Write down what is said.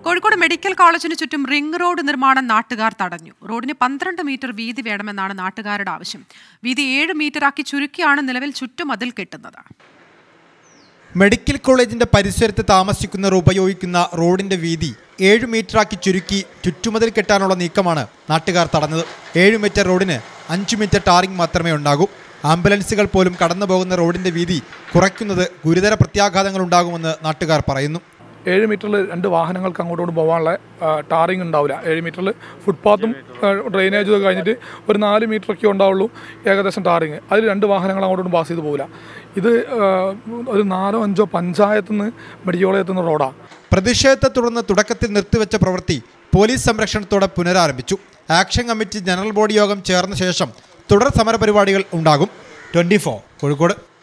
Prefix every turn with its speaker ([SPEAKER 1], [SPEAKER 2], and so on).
[SPEAKER 1] Kozhikode medical കോളേജിന് ചുറ്റും ring road നിർമ്മാണം നാട്ടുകാർ തടഞ്ഞു റോഡിന് പന്ത്രണ്ട് മീറ്റർ വീതി വേണമെന്നാണ് നാട്ടുകാരുടെ ആവശ്യം വീതി ഏഴ് മീറ്ററാക്കി ചുരുക്കിയാണ് നിലവിൽ ചുറ്റുമതിൽ കെട്ടുന്നത്
[SPEAKER 2] മെഡിക്കൽ കോളേജിന്റെ പരിസരത്ത് താമസിക്കുന്നവർ ഉപയോഗിക്കുന്ന റോഡിന്റെ വീതി ഏഴ് മീറ്ററാക്കി ചുരുക്കി ചുറ്റുമതിൽ കെട്ടാനുള്ള നീക്കമാണ് നാട്ടുകാർ തടഞ്ഞത് ഏഴ് മീറ്റർ റോഡിന് അഞ്ച് മീറ്റർ ടാറിംഗ് മാത്രമേ ഉണ്ടാകൂ ആംബുലൻസുകൾ പോലും കടന്നു പോകുന്ന റോഡിന്റെ വീതി കുറയ്ക്കുന്നത് ഗുരുതര പ്രത്യാഘാതങ്ങൾ ഉണ്ടാകുമെന്ന് നാട്ടുകാർ പറയുന്നു
[SPEAKER 3] ഏഴ് മീറ്ററിൽ രണ്ട് വാഹനങ്ങൾക്ക് അങ്ങോട്ടും പോകാനുള്ള ടാറിങ് ഉണ്ടാവില്ല ഏഴ് മീറ്ററിൽ ഫുട്പാത്തും ഡ്രെയിനേജും ഒക്കെ കഴിഞ്ഞിട്ട് ഒരു നാല് മീറ്ററൊക്കെ ഉണ്ടാവുള്ളൂ ഏകദേശം ടാറിങ് അതിൽ രണ്ട് വാഹനങ്ങൾ അങ്ങോട്ടും പാസ് ചെയ്ത് പോകില്ല ഇത് ആ, ഒരു നാലോ അഞ്ചോ പഞ്ചായത്തിൽ നിന്ന് മെഡിക്കൽ കോളേജ് എത്തുന്ന റോഡാണ്
[SPEAKER 2] പ്രതിഷേധത്തെ തുടർന്ന് തുടക്കത്തിൽ നിർത്തിവെച്ച പ്രവൃത്തി പോലീസ് സംരക്ഷണത്തോടെ പുനരാരംഭിച്ചു ആക്ഷൻ കമ്മിറ്റി ജനറൽ ബോഡി യോഗം ചേർന്ന ശേഷം തുടർ സമരപരിപാടികൾ ഉണ്ടാകും ട്വൻറ്റി കോഴിക്കോട്